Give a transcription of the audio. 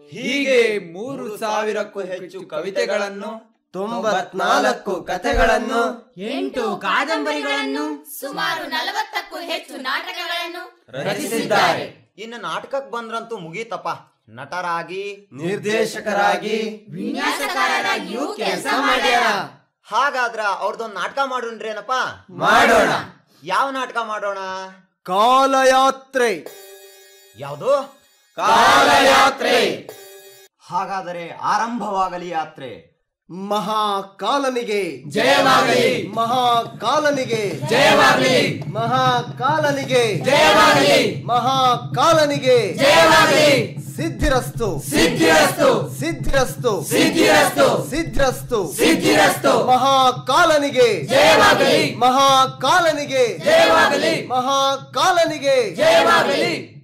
ಹೀಗೆ ಮೂರು ಸಾವಿರಕ್ಕೂ ಹೆಚ್ಚು ಕವಿತೆಗಳನ್ನು ತೊಂಬತ್ನಾಲ್ಕು ಕಥೆಗಳನ್ನು ಎಂಟು ಕಾದಂಬರಿಗಳನ್ನು ಸುಮಾರು ನಲವತ್ತಕ್ಕೂ ಹೆಚ್ಚು ನಾಟಕಗಳನ್ನು ರಚಿಸಿದ್ದಾರೆ ಇನ್ನು ನಾಟಕಕ್ಕೆ ಬಂದ್ರಂತೂ ಮುಗೀತಪ್ಪ ನಟರಾಗಿ ನಿರ್ದೇಶಕರಾಗಿ ವಿನ್ಯಾಸಕಾರರಾಗಿಯೂ ಕೆಲಸ ಮಾಡ್ಯಾರ ಹಾಗಾದ್ರ ಅವ್ರದೊಂದು ನಾಟಕ ಮಾಡೋಣ್ರೇನಪ್ಪ ಮಾಡೋಣ ಯಾವ ನಾಟಕ ಮಾಡೋಣ ಕಾಲಯಾತ್ರೆ ಯಾವುದು ಕಾಲಯಾತ್ರೆ ಹಾಗಾದರೆ ಆರಂಭವಾಗಲಿ ಯಾತ್ರೆ ಮಹಾಕಾಲನಿಗೆ ಜಯವಾಗಲಿ ಮಹಾಕಾಲನಿಗೆ ಜಯವಾಗಲಿ ಮಹಾಕಾಲನಿಗೆ ಜಯವಾಗಲಿ ಮಹಾಕಾಲನಿಗೆ ಜಯವಾಗಲಿ ಸಿದ್ಧಿರಸ್ತು ಸಿದ್ಧಿರಸ್ತು ಸಿದ್ಧಿರಸ್ತು ಸಿದ್ಧಿರಸ್ತು ಸಿದ್ಧಿರಸ್ತು ಸಿದ್ಧಿರಸ್ತು ಮಹಾಕಾಲನಿಗೆ ಜಯವಾಗಲಿ ಮಹಾಕಾಲನಿಗೆ ಜಯವಾಗಲಿ ಮಹಾಕಾಲನಿಗೆ ಜಯವಾಗಲಿ